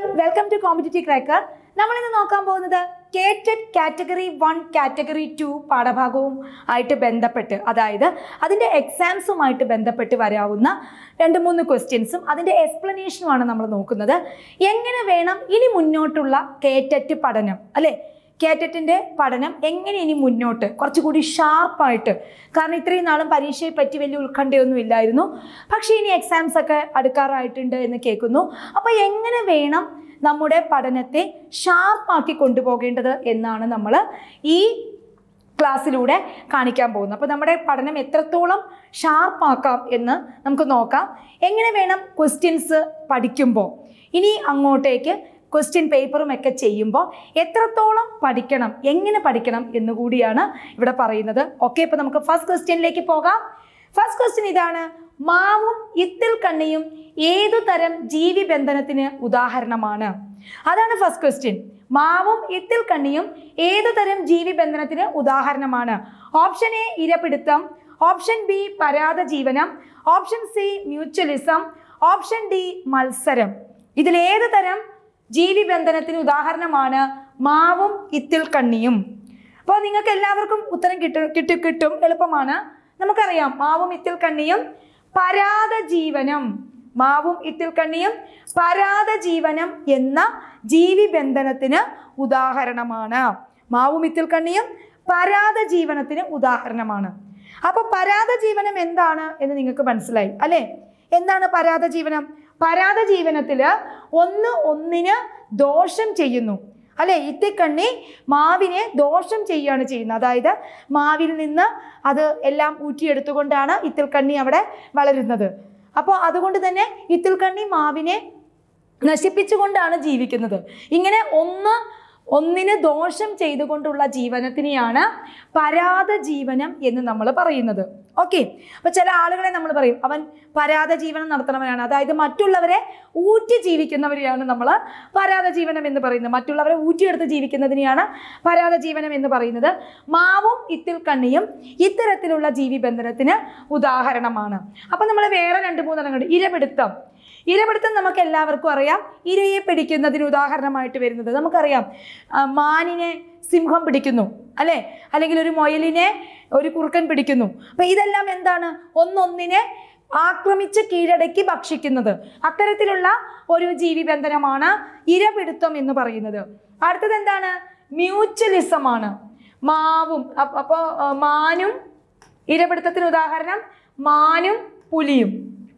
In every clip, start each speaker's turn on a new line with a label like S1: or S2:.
S1: welcome to competitive cracker നമ്മൾ ഇന്ന് നോക്കാൻ പോകുന്നത് KTET category one category two പാഠഭാഗവും ആയിട്ട് ബന്ധപ്പെട്ട് അതായത് അതിൻ്റെ എക്സാംസുമായിട്ട് ബന്ധപ്പെട്ട് വരാവുന്ന രണ്ട് മൂന്ന് ക്വസ്റ്റ്യൻസും അതിൻ്റെ എക്സ്പ്ലനേഷനുമാണ് നമ്മൾ നോക്കുന്നത് എങ്ങനെ വേണം ഇനി മുന്നോട്ടുള്ള കേറ്ററ്റ് പഠനം അല്ലേ കേറ്ററ്റിൻ്റെ പഠനം എങ്ങനെ ഇനി മുന്നോട്ട് കുറച്ചുകൂടി ഷാർപ്പായിട്ട് കാരണം ഇത്രയും നാളും പരീക്ഷയെ പറ്റി വലിയ ഉത്കണ്ഠയൊന്നും ഇല്ലായിരുന്നു പക്ഷേ ഇനി എക്സാംസ് ഒക്കെ അടുക്കാറായിട്ടുണ്ട് എന്ന് കേൾക്കുന്നു അപ്പോൾ എങ്ങനെ വേണം നമ്മുടെ പഠനത്തെ ഷാർപ്പാക്കി കൊണ്ടുപോകേണ്ടത് എന്നാണ് നമ്മൾ ഈ ക്ലാസ്സിലൂടെ കാണിക്കാൻ പോകുന്നത് അപ്പോൾ നമ്മുടെ പഠനം എത്രത്തോളം ഷാർപ്പാക്കാം എന്ന് നമുക്ക് നോക്കാം എങ്ങനെ വേണം ക്വസ്റ്റ്യൻസ് പഠിക്കുമ്പോൾ ഇനി അങ്ങോട്ടേക്ക് ക്വസ്റ്റ്യൻ പേപ്പറും ഒക്കെ ചെയ്യുമ്പോൾ എത്രത്തോളം പഠിക്കണം എങ്ങനെ പഠിക്കണം എന്നുകൂടിയാണ് ഇവിടെ പറയുന്നത് ഓക്കെ ഇപ്പോൾ നമുക്ക് ഫസ്റ്റ് ക്വസ്റ്റ്യനിലേക്ക് പോകാം ഫസ്റ്റ് ക്വസ്റ്റ്യൻ ഇതാണ് മാവും ഇത്തിൽ കണ്ണിയും ഏതു തരം ജീവിബന്ധനത്തിന് ഉദാഹരണമാണ് അതാണ് ഫസ്റ്റ് ക്വസ്റ്റ്യൻ മാവും ഇത്തിൽ കണ്ണിയും ഏതു തരം ജീവിബന്ധനത്തിന് ഉദാഹരണമാണ് ഓപ്ഷൻ എ ഇരപിടുത്തം ഓപ്ഷൻ ബി പരാത ജീവനം option C mutualism option D മത്സരം ഇതിലേത് തരം ജീവിബന്ധനത്തിന് ഉദാഹരണമാണ് മാവും ഇത്തിൽ കണ്ണിയും അപ്പോൾ നിങ്ങൾക്ക് എല്ലാവർക്കും ഉത്തരം കിട്ടും കിട്ടി കിട്ടും എളുപ്പമാണ് നമുക്കറിയാം മാവും ഇത്തിൽ കണ്ണിയും പരാത ജീവനം മാവും ഇത്തിൽ കണ്ണിയും പരാത ജീവനം എന്ന ജീവിബന്ധനത്തിന് ഉദാഹരണമാണ് മാവും ഇത്തിൽ കണ്ണിയും പരാത ജീവനത്തിന് ഉദാഹരണമാണ് അപ്പോൾ പരാത ജീവനം എന്താണ് എന്ന് നിങ്ങൾക്ക് മനസ്സിലായി അല്ലേ എന്താണ് പരാത ജീവനം പരാത ജീവനത്തിൽ ഒന്ന് ഒന്നിന് ദോഷം ചെയ്യുന്നു അല്ലെ ഇത്തിക്കണ്ണി മാവിനെ ദോഷം ചെയ്യുകയാണ് ചെയ്യുന്നത് അതായത് മാവിൽ നിന്ന് അത് എല്ലാം ഊറ്റിയെടുത്തുകൊണ്ടാണ് ഇത്തിൽക്കണ്ണി അവിടെ വളരുന്നത് അപ്പോൾ അതുകൊണ്ട് തന്നെ ഇത്തിൽക്കണ്ണി മാവിനെ നശിപ്പിച്ചുകൊണ്ടാണ് ജീവിക്കുന്നത് ഇങ്ങനെ ഒന്ന് ഒന്നിന് ദോഷം ചെയ്തുകൊണ്ടുള്ള ജീവനത്തിനെയാണ് പരാത ജീവനം എന്ന് നമ്മൾ പറയുന്നത് ഓക്കെ അപ്പോൾ ചില ആളുകളെ നമ്മൾ പറയും അവൻ പരാത ജീവനം നടത്തണവനാണ് അതായത് മറ്റുള്ളവരെ ഊറ്റി ജീവിക്കുന്നവരെയാണ് നമ്മൾ പരാത ജീവനം എന്ന് പറയുന്നത് മറ്റുള്ളവരെ ഊറ്റിയെടുത്ത് ജീവിക്കുന്നതിനെയാണ് പരാത ജീവനം എന്ന് പറയുന്നത് മാവും ഇത്തിൽ കണ്ണിയും ഇത്തരത്തിലുള്ള ജീവിബന്ധനത്തിന് ഉദാഹരണമാണ് അപ്പം നമ്മൾ വേറെ രണ്ട് മൂന്നെണ്ണം കണ്ടു ഇരപിടുത്തം ഇരപിടുത്തം നമുക്ക് എല്ലാവർക്കും അറിയാം ഇരയെ പിടിക്കുന്നതിന് ഉദാഹരണമായിട്ട് വരുന്നത് നമുക്കറിയാം ആ, മാനിനെ സിംഹം പിടിക്കുന്നു അല്ലേ അല്ലെങ്കിൽ ഒരു മുയലിനെ ഒരു കുറുക്കൻ പിടിക്കുന്നു അപ്പം ഇതെല്ലാം എന്താണ് ഒന്നൊന്നിനെ ആക്രമിച്ച് കീഴടക്കി ഭക്ഷിക്കുന്നത് അത്തരത്തിലുള്ള ഒരു ജീവിബന്ധനമാണ് ഇരപിടുത്തം എന്ന് പറയുന്നത് അടുത്തത് എന്താണ് മ്യൂച്വലിസമാണ് മാവും അപ്പ- അപ്പോൾ ആ, മാനും ഇരപിടുത്തത്തിന് ഉദാഹരണം മാനും പുലിയും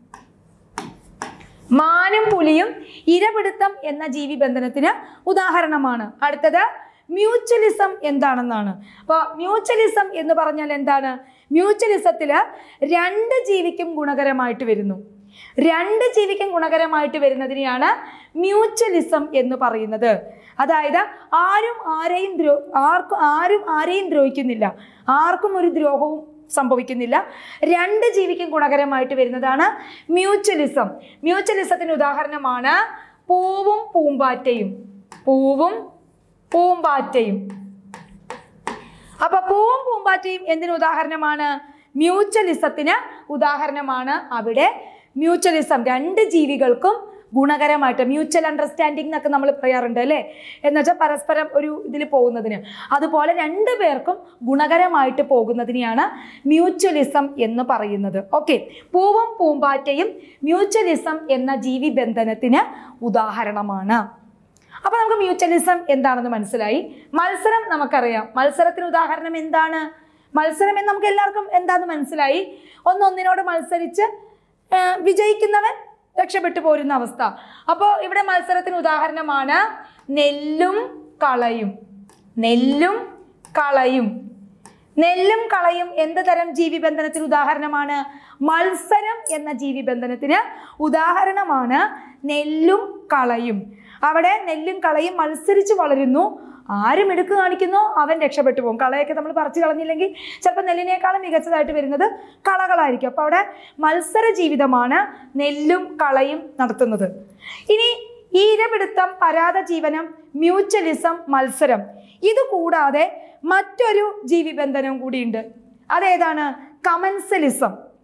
S1: മാനും പുലിയും ഇരപിടുത്തം എന്ന ജീവിബന്ധനത്തിന് ഉദാഹരണമാണ് അടുത്തത് മ്യൂച്വലിസം എന്താണെന്നാണ് അപ്പോൾ മ്യൂച്വലിസം എന്ന് പറഞ്ഞാൽ എന്താണ് മ്യൂച്വലിസത്തിൽ രണ്ട് ജീവിക്കും ഗുണകരമായിട്ട് വരുന്നു രണ്ട് ജീവിക്കും ഗുണകരമായിട്ട് വരുന്നതിനെയാണ് മ്യൂച്വലിസം എന്ന് പറയുന്നത് അതായത് ആരും ആരെയും ദ്രോ ആർക്കും ആരും ആരെയും ദ്രോഹിക്കുന്നില്ല ആർക്കും ഒരു ദ്രോഹവും സംഭവിക്കുന്നില്ല രണ്ട് ജീവിക്കും ഗുണകരമായിട്ട് വരുന്നതാണ് മ്യൂച്വലിസം മ്യൂച്വലിസത്തിന് ഉദാഹരണമാണ് പൂവും പൂമ്പാറ്റയും പൂവും പൂമ്പാറ്റയും അപ്പൊ പൂവും പൂമ്പാറ്റയും എന്തിന് ഉദാഹരണമാണ് മ്യൂച്വലിസത്തിന് ഉദാഹരണമാണ് അവിടെ മ്യൂച്വലിസം രണ്ട് ജീവികൾക്കും ഗുണകരമായിട്ട് മ്യൂച്വൽ അണ്ടർസ്റ്റാൻഡിംഗ് എന്നൊക്കെ നമ്മൾ പറയാറുണ്ട് അല്ലേ എന്ന് വെച്ചാൽ പരസ്പരം ഒരു ഇതിൽ പോകുന്നതിന് അതുപോലെ രണ്ടു പേർക്കും ഗുണകരമായിട്ട് പോകുന്നതിനെയാണ് മ്യൂച്വലിസം എന്ന് പറയുന്നത് ഓക്കെ പൂവും പൂമ്പാറ്റയും മ്യൂച്വലിസം എന്ന ജീവിബന്ധനത്തിന് ഉദാഹരണമാണ് അപ്പോൾ നമുക്ക് മ്യൂച്വലിസം എന്താണെന്ന് മനസ്സിലായി മത്സരം നമുക്കറിയാം മത്സരത്തിന് ഉദാഹരണം എന്താണ് മത്സരം എന്ന് നമുക്ക് എല്ലാവർക്കും എന്താണെന്ന് മനസ്സിലായി ഒന്നൊന്നിനോട് മത്സരിച്ച് ആ, വിജയിക്കുന്നവൻ രക്ഷപ്പെട്ടു പോരുന്ന അവസ്ഥ അപ്പോൾ ഇവിടെ മത്സരത്തിന് ഉദാഹരണമാണ് നെല്ലും കളയും നെല്ലും കളയും നെല്ലും കളയും എന്ത് തരം ജീവിബന്ധനത്തിന് ഉദാഹരണമാണ് മത്സരം എന്ന ജീവിബന്ധനത്തിന് ഉദാഹരണമാണ് നെല്ലും കളയും അവിടെ നെല്ലും കളയും മത്സരിച്ച് വളരുന്നു ആരും മിടുക്ക് കാണിക്കുന്നോ അവൻ രക്ഷപ്പെട്ടു പോകും കളയൊക്കെ നമ്മൾ പറിച്ചു കളഞ്ഞില്ലെങ്കിൽ ചിലപ്പോൾ നെല്ലിനേക്കാളും മികച്ചതായിട്ട് വരുന്നത് കളകളായിരിക്കും അപ്പോൾ അവിടെ മത്സര ജീവിതമാണ് നെല്ലും കളയും നടത്തുന്നത് ഇനി ഈരപിടുത്തം പരാത ജീവനം മ്യൂച്വലിസം മത്സരം ഇത് കൂടാതെ മറ്റൊരു ജീവിബന്ധനം കൂടിയുണ്ട് അതേതാണ് കമൻസലിസം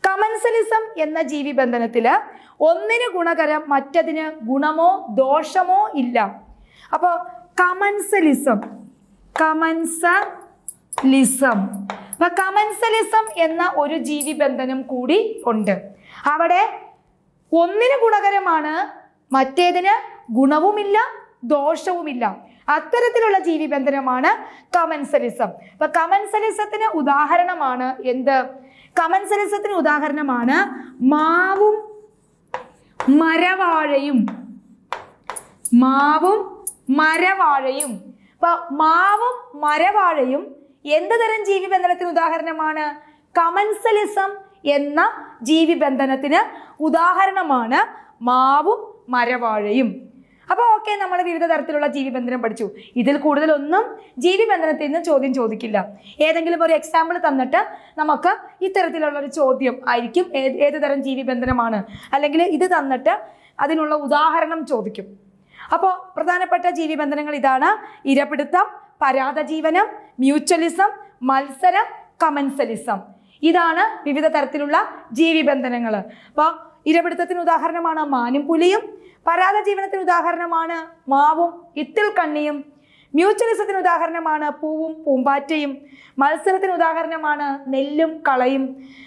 S1: കമൻസലിസം എന്ന ജീവിബന്ധനത്തില് ഒന്നിന് ഗുണകരം മറ്റതിന് ഗുണമോ ദോഷമോ ഇല്ല അപ്പോൾ കമൻസലിസം കമൻസലിസം അപ്പൊ കമൻസലിസം എന്ന ഒരു ജീവിബന്ധനം കൂടി ഉണ്ട് അവിടെ ഒന്നിന് ഗുണകരമാണ് മറ്റേതിന് ഗുണവുമില്ല ദോഷവുമില്ല അത്തരത്തിലുള്ള ജീവിബന്ധനമാണ് കമൻസലിസം അപ്പൊ കമൻസലിസത്തിന് ഉദാഹരണമാണ് എന്ത് കമൻസലിസത്തിന് ഉദാഹരണമാണ് മാവും മരവാഴയും മാവും മരവാഴയും അപ്പൊ മാവും മരവാഴയും എന്ത് തരം ജീവിബന്ധനത്തിന് ഉദാഹരണമാണ് കമൻസലിസം എന്ന ജീവിബന്ധനത്തിന് ഉദാഹരണമാണ് മാവും മരവാഴയും അപ്പോൾ ഓക്കെ നമ്മൾ വിവിധ തരത്തിലുള്ള ജീവിബന്ധനം പഠിച്ചു ഇതിൽ കൂടുതലൊന്നും ജീവിബന്ധനത്തിൽ നിന്ന് ചോദ്യം ചോദിക്കില്ല ഏതെങ്കിലും ഒരു എക്സാമ്പിൾ തന്നിട്ട് നമുക്ക് ഇത്തരത്തിലുള്ള ഒരു ചോദ്യം ആയിരിക്കും ഏത് ഏത് തരം ജീവിബന്ധനമാണ് അല്ലെങ്കിൽ ഇത് തന്നിട്ട് അതിനുള്ള ഉദാഹരണം ചോദിക്കും അപ്പോൾ പ്രധാനപ്പെട്ട ജീവിബന്ധനങ്ങൾ ഇതാണ് ഇരപിടുത്തം പരാതജീവനം മ്യൂച്വലിസം മത്സരം കമൻസലിസം ഇതാണ് വിവിധ തരത്തിലുള്ള ജീവിബന്ധനങ്ങൾ അപ്പോൾ ഇരപിടുത്തത്തിന് ഉദാഹരണമാണ് മാനും പുലിയും പരാതജീവനത്തിന് ഉദാഹരണമാണ് മാവും ഇത്തിൽ കണ്ണിയും മ്യൂച്വലിസത്തിന് ഉദാഹരണമാണ് പൂവും പൂമ്പാറ്റയും മത്സരത്തിന് ഉദാഹരണമാണ് നെല്ലും കളയും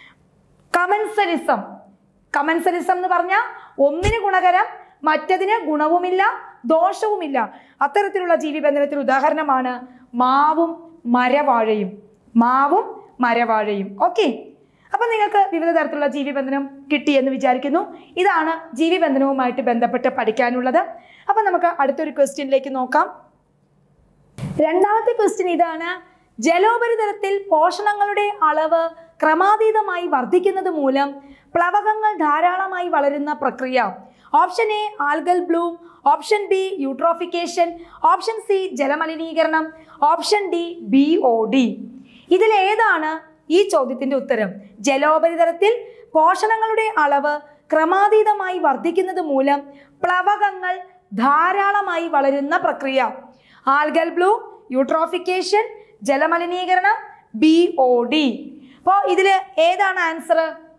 S1: കമൻസലിസം കമൻസലിസം എന്ന് പറഞ്ഞാൽ ഒന്നിന് ഗുണകരം മറ്റതിന് ഗുണവുമില്ല ദോഷവുമില്ല അത്തരത്തിലുള്ള ജീവിബന്ധനത്തിന് ഉദാഹരണമാണ് മാവും മരവാഴയും മാവും മരവാഴയും ഓക്കെ അപ്പം നിങ്ങൾക്ക് വിവിധ തരത്തിലുള്ള ജീവിബന്ധനം കിട്ടി എന്ന് വിചാരിക്കുന്നു ഇതാണ് ജീവിബന്ധനവുമായിട്ട് ബന്ധപ്പെട്ട് പഠിക്കാനുള്ളത് അപ്പം നമുക്ക് അടുത്തൊരു ക്വസ്റ്റ്യനിലേക്ക് നോക്കാം രണ്ടാമത്തെ ക്വസ്റ്റ്യൻ ഇതാണ് ജലോപരിതലത്തിൽ പോഷണങ്ങളുടെ അളവ് ക്രമാതീതമായി വർദ്ധിക്കുന്നത് മൂലം പ്ലവകങ്ങൾ ധാരാളമായി വളരുന്ന പ്രക്രിയ option A algal bloom option B eutrophication option C ജലമലിനീകരണം option D B O D ഇതിലേതാണ് ഈ ചോദ്യത്തിന്റെ ഉത്തരം ജലോപരിതലത്തിൽ പോഷണങ്ങളുടെ അളവ് ക്രമാതീതമായി വർദ്ധിക്കുന്നത് മൂലം പ്ലവകങ്ങൾ ധാരാളമായി വളരുന്ന പ്രക്രിയ ആൽഗൽ ബ്ലൂ യൂട്രോഫിക്കേഷൻ ജലമലിനീകരണം ബി ഒ ഡി അപ്പോൾ ഇതിൽ ഏതാണ് ആൻസർ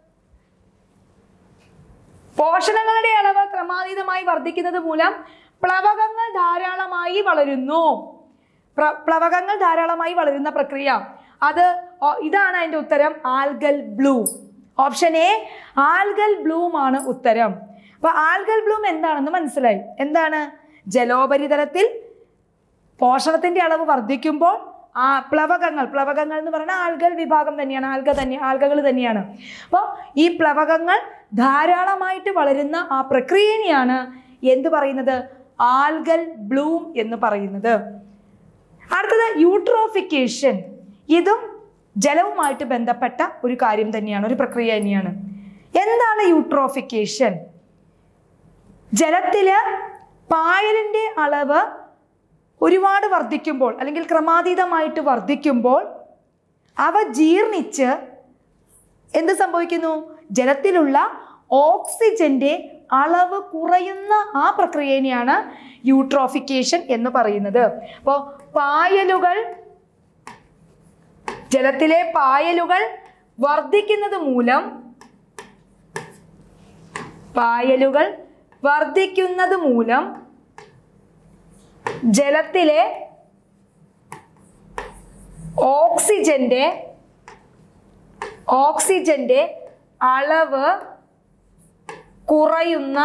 S1: പോഷണങ്ങളുടെ അളവ് ക്രമാതീതമായി വർദ്ധിക്കുന്നത് മൂലം പ്ലവകങ്ങൾ ധാരാളമായി വളരുന്നു പ്ര- പ്ലവകങ്ങൾ ധാരാളമായി വളരുന്ന പ്രക്രിയ അത് ഓ- ഇതാണ് അതിന്റെ ഉത്തരം algal bloom option A algal bloom ആണ് ഉത്തരം അപ്പൊ ആൽഗൽ ബ്ലൂം എന്താണെന്ന് മനസ്സിലായി എന്താണ് ജലോപരിതലത്തിൽ പോഷണത്തിന്റെ അളവ് വർദ്ധിക്കുമ്പോൾ ആ പ്ലവകങ്ങൾ പ്ലവകങ്ങൾ എന്ന് പറയുന്ന ആൽഗൽ വിഭാഗം തന്നെയാണ് ആൽഗ തന്നെ ആൽഗകൾ തന്നെയാണ് അപ്പോൾ ഈ പ്ലവകങ്ങൾ ധാരാളമായിട്ട് വളരുന്ന ആ പ്രക്രിയനെയാണ് എന്ത് പറയുന്നത് ആൽഗൽ ബ്ലൂം എന്ന് പറയുന്നത് അടുത്തത് യൂട്രോഫിക്കേഷൻ ഇതും ജലവുമായിട്ട് ബന്ധപ്പെട്ട ഒരു കാര്യം തന്നെയാണ് ഒരു പ്രക്രിയ തന്നെയാണ് എന്താണ് യൂട്രോഫിക്കേഷൻ ജലത്തില് പായലിന്റെ അളവ് ഒരുപാട് വർദ്ധിക്കുമ്പോൾ അല്ലെങ്കിൽ ക്രമാതീതമായിട്ട് വർദ്ധിക്കുമ്പോൾ അവ ജീർണിച്ച് എന്ത് സംഭവിക്കുന്നു ജലത്തിലുള്ള ഓക്സിജന്റെ അളവ് കുറയുന്ന ആ പ്രക്രിയനെയാണ് യൂട്രോഫിക്കേഷൻ എന്ന് പറയുന്നത് അപ്പോൾ പായലുകൾ ജലത്തിലെ പായലുകൾ വർദ്ധിക്കുന്നത് മൂലം പായലുകൾ വർദ്ധിക്കുന്നത് മൂലം ജലത്തിലെ ഓക്സിജന്റെ ഓക്സിജന്റെ അളവ് കുറയുന്ന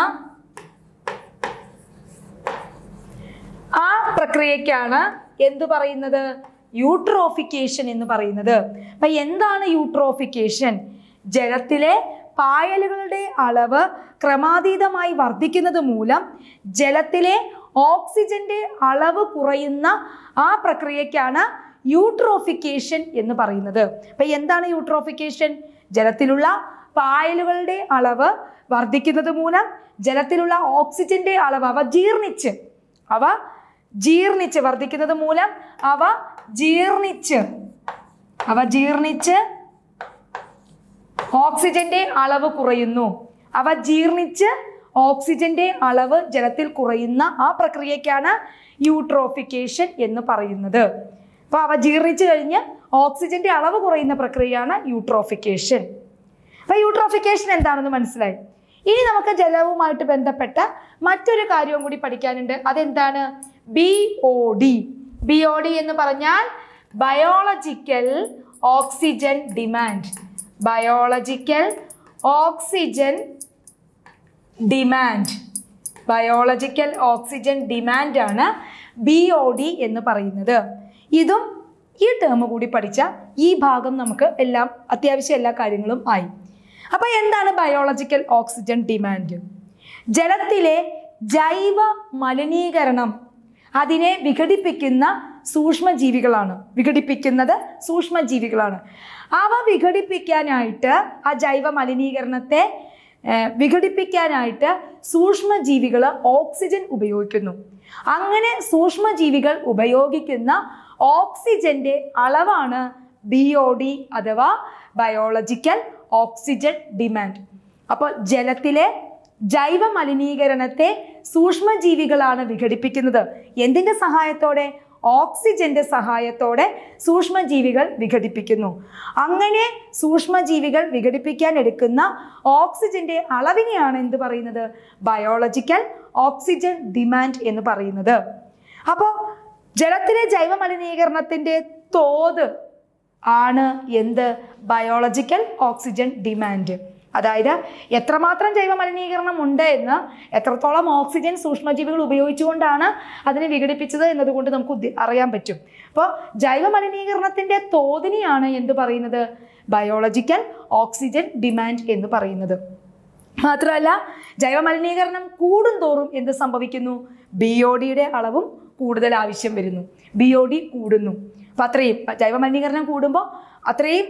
S1: ആ പ്രക്രിയക്കാണ് എന്തു പറയുന്നത് യൂട്രോഫിക്കേഷൻ എന്ന് പറയുന്നത് അപ്പൊ എന്താണ് യൂട്രോഫിക്കേഷൻ ജലത്തിലെ പായലുകളുടെ അളവ് ക്രമാതീതമായി വർദ്ധിക്കുന്നത് മൂലം ജലത്തിലെ ഓക്സിജന്റെ അളവ് കുറയുന്ന ആ പ്രക്രിയക്കാണ് യൂട്രോഫിക്കേഷൻ എന്ന് പറയുന്നത് അപ്പൊ എന്താണ് യൂട്രോഫിക്കേഷൻ ജലത്തിലുള്ള പായലുകളുടെ അളവ് വർദ്ധിക്കുന്നത് മൂലം ജലത്തിലുള്ള ഓക്സിജന്റെ അളവ് അവ ജീർണിച്ച് അവ ജീർണിച്ച് വർദ്ധിക്കുന്നത് മൂലം അവ ജീർണിച്ച് അവ ജീർണിച്ച് ഓക്സിജന്റെ അളവ് കുറയുന്നു അവ ജീർണിച്ച് ഓക്സിജന്റെ അളവ് ജലത്തിൽ കുറയുന്ന ആ പ്രക്രിയക്കാണ് യൂട്രോഫിക്കേഷൻ എന്ന് പറയുന്നത് അപ്പോൾ അവ ജീർണിച്ച് കഴിഞ്ഞ് ഓക്സിജന്റെ അളവ് കുറയുന്ന പ്രക്രിയയാണ് യൂട്രോഫിക്കേഷൻ അപ്പൊ യൂട്രോഫിക്കേഷൻ എന്താണെന്ന് മനസ്സിലായി ഇനി നമുക്ക് ജലവുമായിട്ട് ബന്ധപ്പെട്ട മറ്റൊരു കാര്യവും കൂടി പഠിക്കാനുണ്ട് അതെന്താണ് B O D B O D എന്ന് പറഞ്ഞാൽ biological oxygen demand biological oxygen demand biological oxygen demand ആണ് ബി ഒ ഡി എന്ന് പറയുന്നത് ഇതും ഈ ടേം കൂടി പഠിച്ച ഈ ഭാഗം നമുക്ക് എല്ലാം അത്യാവശ്യം എല്ലാ കാര്യങ്ങളും ആയി അപ്പോൾ എന്താണ് ബയോളജിക്കൽ ഓക്സിജൻ ഡിമാൻഡ് ജലത്തിലെ ജൈവ മലിനീകരണം അതിനെ വിഘടിപ്പിക്കുന്ന സൂക്ഷ്മജീവികളാണ് വിഘടിപ്പിക്കുന്നത് സൂക്ഷ്മജീവികളാണ് അവ വിഘടിപ്പിക്കാനായിട്ട് ആ ജൈവ മലിനീകരണത്തെ ഏഹ്, വിഘടിപ്പിക്കാനായിട്ട് സൂക്ഷ്മജീവികൾ ഓക്സിജൻ ഉപയോഗിക്കുന്നു അങ്ങനെ സൂക്ഷ്മജീവികൾ ഉപയോഗിക്കുന്ന ഓക്സിജന്റെ അളവാണ് ബി ഒ ഡി അഥവാ ബയോളജിക്കൽ ഓക്സിജൻ ഡിമാൻഡ് അപ്പോൾ ജലത്തിലെ ജൈവ മലിനീകരണത്തെ സൂക്ഷ്മജീവികളാണ് വിഘടിപ്പിക്കുന്നത് എന്തിൻ്റെ സഹായത്തോടെ ഓക്സിജന്റെ സഹായത്തോടെ സൂക്ഷ്മജീവികൾ വിഘടിപ്പിക്കുന്നു അങ്ങനെ സൂക്ഷ്മജീവികൾ വിഘടിപ്പിക്കാൻ എടുക്കുന്ന ഓക്സിജന്റെ അളവിനെയാണ് എന്ത് പറയുന്നത് ബയോളജിക്കൽ ഓക്സിജൻ ഡിമാൻഡ് എന്ന് പറയുന്നത് അപ്പോൾ ജലത്തിലെ ജൈവ മലിനീകരണത്തിന്റെ തോത് ആണ് എന്ത് ബയോളജിക്കൽ ഓക്സിജൻ ഡിമാൻഡ് അതായത് എത്രമാത്രം ജൈവ മലിനീകരണം ഉണ്ട് എന്ന് എത്രത്തോളം ഓക്സിജൻ സൂക്ഷ്മജീവികൾ ഉപയോഗിച്ചുകൊണ്ടാണ് അതിനെ വിഘടിപ്പിച്ചത് എന്നതുകൊണ്ട് നമുക്ക് ഉദ്ദേ- അറിയാൻ പറ്റും അപ്പോൾ ജൈവ മലിനീകരണത്തിന്റെ തോതിനെയാണ് എന്ത് പറയുന്നത് ബയോളജിക്കൽ ഓക്സിജൻ ഡിമാൻഡ് എന്ന് പറയുന്നത് മാത്രമല്ല ജൈവ മലിനീകരണം കൂടും തോറും എന്ത് സംഭവിക്കുന്നു ബി ഒ ഡിയുടെ അളവും കൂടുതൽ ആവശ്യം വരുന്നു ബി ഒ ഡി കൂടുന്നു അപ്പം അത്രയും ജൈവ മലിനീകരണം കൂടുമ്പോൾ അത്രയും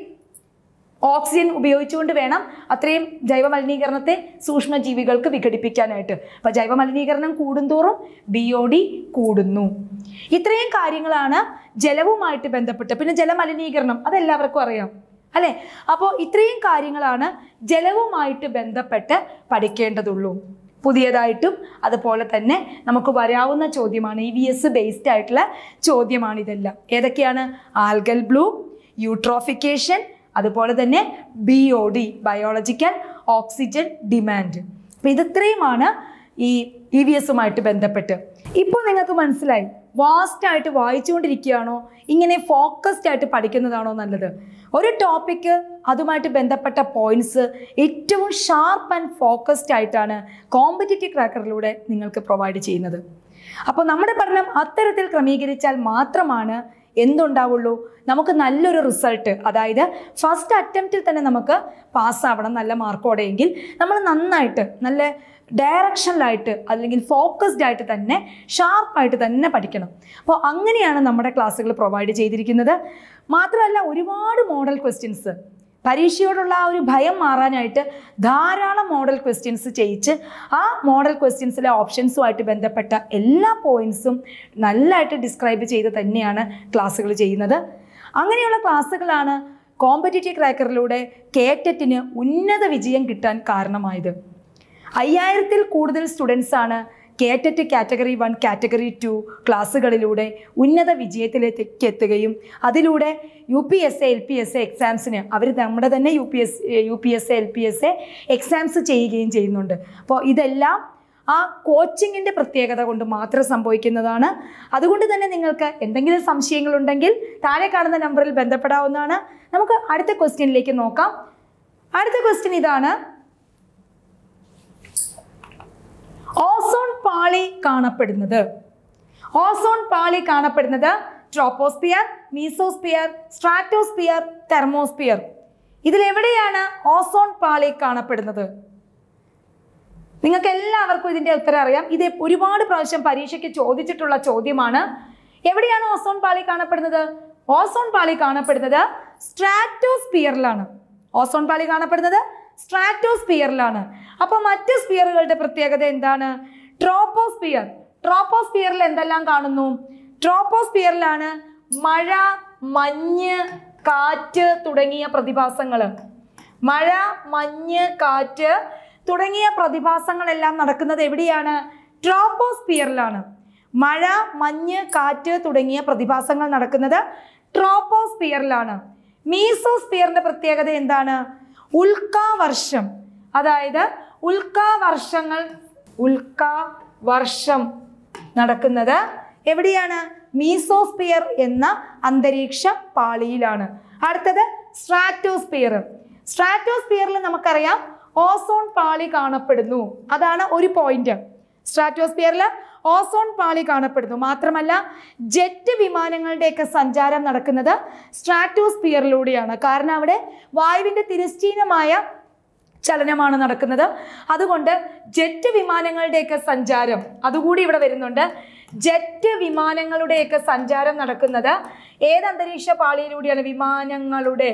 S1: ഓക്സിജൻ ഉപയോഗിച്ചുകൊണ്ട് വേണം അത്രയും ജൈവ മലിനീകരണത്തെ സൂക്ഷ്മജീവികൾക്ക് വിഘടിപ്പിക്കാനായിട്ട് അപ്പം ജൈവ മലിനീകരണം കൂടുന്തോറും ബി ഒ ഡി കൂടുന്നു ഇത്രയും കാര്യങ്ങളാണ് ജലവുമായിട്ട് ബന്ധപ്പെട്ട് പിന്നെ ജലമലിനീകരണം അതെല്ലാവർക്കും അറിയാം അല്ലേ അപ്പോൾ ഇത്രയും കാര്യങ്ങളാണ് ജലവുമായിട്ട് ബന്ധപ്പെട്ട് പഠിക്കേണ്ടതുള്ളൂ പുതിയതായിട്ടും അതുപോലെ തന്നെ നമുക്ക് വരാവുന്ന ചോദ്യമാണ് ഇ വി എസ് ബേസ്ഡ് ആയിട്ടുള്ള ചോദ്യമാണ് ഇതെല്ലാം ഏതൊക്കെയാണ് ആൽഗൽ ബ്ലൂ യൂട്രോഫിക്കേഷൻ അതുപോലെ തന്നെ B O D biological oxygen demand അപ്പം ഇത്രയുമാണ് ഈ ഇ വി എസുമായിട്ട് ബന്ധപ്പെട്ട് ഇപ്പോൾ നിങ്ങൾക്ക് മനസ്സിലായി വാസ്റ്റ് ആയിട്ട് വായിച്ചുകൊണ്ടിരിക്കുകയാണോ ഇങ്ങനെ ഫോക്കസ്ഡ് ആയിട്ട് പഠിക്കുന്നതാണോ നല്ലത് ഒരു ടോപ്പിക്ക് അതുമായിട്ട് ബന്ധപ്പെട്ട പോയിന്റ്സ് ഏറ്റവും ഷാർപ്പ് ആൻഡ് ഫോക്കസ്ഡ് ആയിട്ടാണ് കോമ്പറ്റേറ്റീവ് ക്രാക്കറിലൂടെ നിങ്ങൾക്ക് പ്രൊവൈഡ് ചെയ്യുന്നത് അപ്പോൾ നമ്മുടെ പഠനം അത്തരത്തിൽ ക്രമീകരിച്ചാൽ മാത്രമാണ് എന്തുണ്ടാവുള്ളൂ നമുക്ക് നല്ലൊരു റിസൾട്ട് അതായത് ഫസ്റ്റ് അറ്റംപ്റ്റിൽ തന്നെ നമുക്ക് പാസ്സാവണം നല്ല മാർക്കോടെയെങ്കിൽ നമ്മൾ നന്നായിട്ട് നല്ല ഡയറക്ഷനിലായിട്ട് അല്ലെങ്കിൽ ഫോക്കസ്ഡ് ആയിട്ട് തന്നെ ഷാർപ്പായിട്ട് തന്നെ പഠിക്കണം അപ്പോൾ അങ്ങനെയാണ് നമ്മുടെ ക്ലാസ്സുകൾ പ്രൊവൈഡ് ചെയ്തിരിക്കുന്നത് മാത്രമല്ല ഒരുപാട് മോഡൽ ക്വസ്റ്റ്യൻസ് പരീക്ഷയോടുള്ള ആ ഒരു ഭയം മാറാനായിട്ട് ധാരാളം മോഡൽ ക്വസ്റ്റ്യൻസ് ചെയ്യിച്ച് ആ മോഡൽ ക്വസ്റ്റ്യൻസിലെ ഓപ്ഷൻസുമായിട്ട് ബന്ധപ്പെട്ട എല്ലാ പോയിന്റ്സും നല്ലതായിട്ട് ഡിസ്ക്രൈബ് ചെയ്ത് തന്നെയാണ് ക്ലാസ്സുകൾ ചെയ്യുന്നത് അങ്ങനെയുള്ള ക്ലാസ്സുകളാണ് കോമ്പറ്റേറ്റീവ് ക്രാക്കറിലൂടെ കേറ്ററ്റിന് ഉന്നത വിജയം കിട്ടാൻ കാരണമായത് അയ്യായിരത്തിൽ കൂടുതൽ സ്റ്റുഡൻസ് ആണ് KTET category one category two ക്ലാസ്സുകളിലൂടെ ഉന്നത വിജയത്തിലേക്ക് എത്തുകയും അതിലൂടെ U P S A L P S A എക്സാംസിന് അവർ നമ്മുടെ തന്നെ U P S U P S A L P S A exams ചെയ്യുകയും ചെയ്യുന്നുണ്ട് അപ്പോൾ ഇതെല്ലാം ആ കോച്ചിങ്ങിൻ്റെ പ്രത്യേകത കൊണ്ട് മാത്രം സംഭവിക്കുന്നതാണ് അതുകൊണ്ട് തന്നെ നിങ്ങൾക്ക് എന്തെങ്കിലും സംശയങ്ങളുണ്ടെങ്കിൽ താഴെ കാണുന്ന നമ്പറിൽ ബന്ധപ്പെടാവുന്നതാണ് നമുക്ക് അടുത്ത ക്വസ്റ്റ്യനിലേക്ക് നോക്കാം അടുത്ത ക്വസ്റ്റ്യൻ ഇതാണ് ഓസോൺ പാളി കാണപ്പെടുന്നത് ഓസോൺ പാളി കാണപ്പെടുന്നത് ട്രോപ്പോസ്പിയർ മീസോസ്പിയർ സ്ട്രാറ്റോസ്പിയർ തെർമോസ്പിയർ ഇതിലെവിടെയാണ് ഓസോൺ പാളി കാണപ്പെടുന്നത് നിങ്ങൾക്ക് എല്ലാവർക്കും ഇതിന്റെ ഉത്തരം അറിയാം ഇത് ഒരുപാട് പ്രാവശ്യം പരീക്ഷയ്ക്ക് ചോദിച്ചിട്ടുള്ള ചോദ്യമാണ് എവിടെയാണ് ഓസോൺ പാളി കാണപ്പെടുന്നത് ഓസോൺ പാളി കാണപ്പെടുന്നത് സ്ട്രാറ്റോസ്പിയറിലാണ് ഓസോൺ പാളി കാണപ്പെടുന്നത് സ്ട്രാറ്റോസ്പിയറിലാണ് അപ്പോൾ മറ്റ് സ്പിയറുകളുടെ പ്രത്യേകത എന്താണ് ട്രോപ്പോസ്പിയർ ട്രോപ്പോസ്പിയറിൽ എന്തെല്ലാം കാണുന്നു ട്രോപ്പോസ്പിയറിലാണ് മഴ മഞ്ഞ് കാറ്റ് തുടങ്ങിയ പ്രതിഭാസങ്ങൾ മഴ മഞ്ഞ് കാറ്റ് തുടങ്ങിയ പ്രതിഭാസങ്ങളെല്ലാം നടക്കുന്നത് എവിടെയാണ് ട്രോപ്പോസ്പിയറിലാണ് മഴ മഞ്ഞ് കാറ്റ് തുടങ്ങിയ പ്രതിഭാസങ്ങൾ നടക്കുന്നത് ട്രോപ്പോസ്പിയറിലാണ് മീസോസ്പിയറിന്റെ പ്രത്യേകത എന്താണ് ഉൽക്കാവർഷം അതായത് ഉൽക്കാവർഷങ്ങൾ ഉൽക്കാവർഷം നടക്കുന്നത് എവിടെയാണ് മീസോസ്പിയർ എന്ന അന്തരീക്ഷ പാളിയിലാണ് അടുത്തത് സ്ട്രാറ്റോസ്പിയർ സ്ട്രാറ്റോസ്പിയറിൽ നമുക്കറിയാം ഓസോൺ പാളി കാണപ്പെടുന്നു അതാണ് ഒരു പോയിന്റ് സ്ട്രാറ്റോസ്പിയറിൽ ഓസോൺ പാളി കാണപ്പെടുന്നു മാത്രമല്ല ജെറ്റ് വിമാനങ്ങളുടെയൊക്കെ സഞ്ചാരം നടക്കുന്നത് സ്ട്രാറ്റോസ്പിയറിലൂടെയാണ് കാരണം അവിടെ വായുവിൻ്റെ തിരശ്ചീനമായ ചലനമാണ് നടക്കുന്നത് അതുകൊണ്ട് ജെറ്റ് വിമാനങ്ങളുടെയൊക്കെ സഞ്ചാരം അതുകൂടി ഇവിടെ വരുന്നുണ്ട് ജെറ്റ് വിമാനങ്ങളുടെയൊക്കെ സഞ്ചാരം നടക്കുന്നത് ഏത് അന്തരീക്ഷ പാളിയിലൂടെയാണ് വിമാനങ്ങളുടെ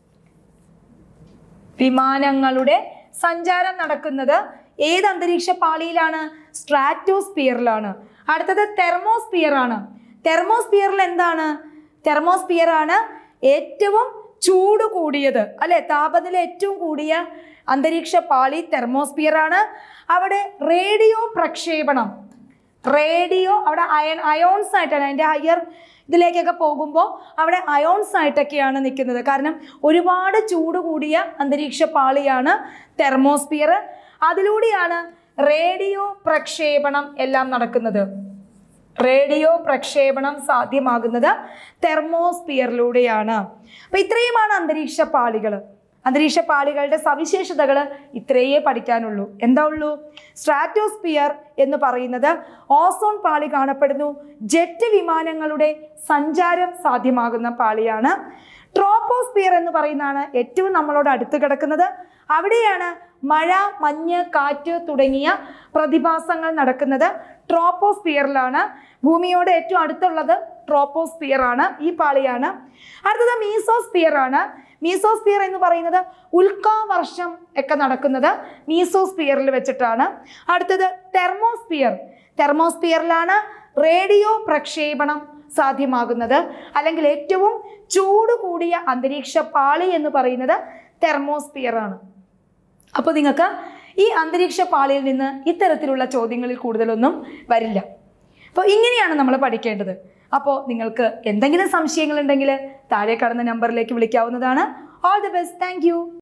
S1: വിമാനങ്ങളുടെ സഞ്ചാരം നടക്കുന്നത് ഏത് അന്തരീക്ഷ പാളിയിലാണ് സ്ട്രാറ്റോസ്പിയറിലാണ് അടുത്തത് തെർമോസ്പിയർ ആണ് തെർമോസ്പിയറിൽ എന്താണ് തെർമോസ്പിയർ ആണ് ഏറ്റവും ചൂട് കൂടിയത് അല്ലെ താപനില ഏറ്റവും കൂടിയ അന്തരീക്ഷ പാളി തെർമോസ്പിയർ ആണ് അവിടെ റേഡിയോ പ്രക്ഷേപണം റേഡിയോ അവിടെ അയൺ അയോൺസ് ആയിട്ടാണ് അതിൻ്റെ ഹയർ ഇതിലേക്കൊക്കെ പോകുമ്പോൾ അവിടെ അയോൺസ് ആയിട്ടൊക്കെയാണ് നിൽക്കുന്നത് കാരണം ഒരുപാട് ചൂട് കൂടിയ അന്തരീക്ഷ പാളിയാണ് തെർമോസ്ഫിയർ അതിലൂടെയാണ് റേഡിയോ പ്രക്ഷേപണം എല്ലാം നടക്കുന്നത് റേഡിയോ പ്രക്ഷേപണം സാധ്യമാകുന്നത് തെർമോസ്ഫിയറിലൂടെയാണ് അപ്പൊ ഇത്രയുമാണ് അന്തരീക്ഷ പാളികൾ അന്തരീക്ഷ പാളികളുടെ സവിശേഷതകൾ ഇത്രയേ പഠിക്കാനുള്ളൂ എന്താ ഉള്ളൂ സ്ട്രാറ്റോസ്ഫിയർ എന്ന് പറയുന്നത് ഓസോൺ പാളി കാണപ്പെടുന്നു ജെറ്റ് വിമാനങ്ങളുടെ സഞ്ചാരം സാധ്യമാകുന്ന പാളിയാണ് ട്രോപ്പോസ്ഫിയർ എന്ന് പറയുന്നതാണ് ഏറ്റവും നമ്മളോട് അടുത്ത് കിടക്കുന്നത് അവിടെയാണ് മഴ മഞ്ഞ് കാറ്റ് തുടങ്ങിയ പ്രതിഭാസങ്ങൾ നടക്കുന്നത് ട്രോപ്പോസ്ഫിയറിലാണ് ഭൂമിയോട് ഏറ്റവും അടുത്തുള്ളത് ട്രോപ്പോസ്ഫിയർ ആണ് ഈ പാളിയാണ് അടുത്തത് മീസോസ്ഫിയർ ആണ് മീസോസ്ഫിയർ എന്ന് പറയുന്നത് ഉൽക്കാവർഷം ഒക്കെ നടക്കുന്നത് മീസോസ്ഫിയറിൽ വെച്ചിട്ടാണ് അടുത്തത് തെർമോസ്ഫിയർ തെർമോസ്ഫിയറിലാണ് റേഡിയോ പ്രക്ഷേപണം സാധ്യമാകുന്നത് അല്ലെങ്കിൽ ഏറ്റവും ചൂട് കൂടിയ അന്തരീക്ഷ പാളി എന്ന് പറയുന്നത് തെർമോസ്ഫിയർ ആണ് അപ്പോൾ നിങ്ങൾക്ക് ഈ അന്തരീക്ഷ പാളിയിൽ നിന്ന് ഇത്തരത്തിലുള്ള ചോദ്യങ്ങളിൽ കൂടുതലൊന്നും വരില്ല അപ്പോൾ ഇങ്ങനെയാണ് നമ്മൾ പഠിക്കേണ്ടത് അപ്പോൾ നിങ്ങൾക്ക് എന്തെങ്കിലും സംശയങ്ങളുണ്ടെങ്കിൽ താഴെ കടന്ന നമ്പറിലേക്ക് വിളിക്കാവുന്നതാണ് ഓൾ ദി ബെസ്റ്റ് താങ്ക്